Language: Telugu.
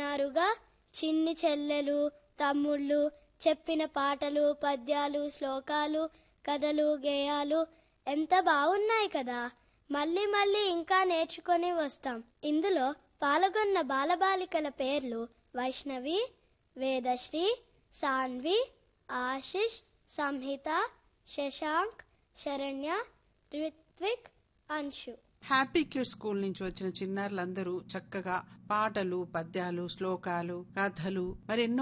విన్నారుగా చిన్ని చెల్లెలు తమ్ముళ్ళు చెప్పిన పాటలు పద్యాలు శ్లోకాలు కథలు గేయాలు ఎంత బాగున్నాయి కదా మళ్ళీ మళ్ళీ ఇంకా నేర్చుకొని వస్తాం ఇందులో పాల్గొన్న బాలబాలికల పేర్లు Vaishnavi Vedashri Sanvi Ashish Samhita Shashank Sharanya Rithvik Anshu happy cure school నుంచి వచ్చిన చిన్నారులందరూ చక్కగా పాటలు పద్యాలు శ్లోకాలు కథలు మరెన్నో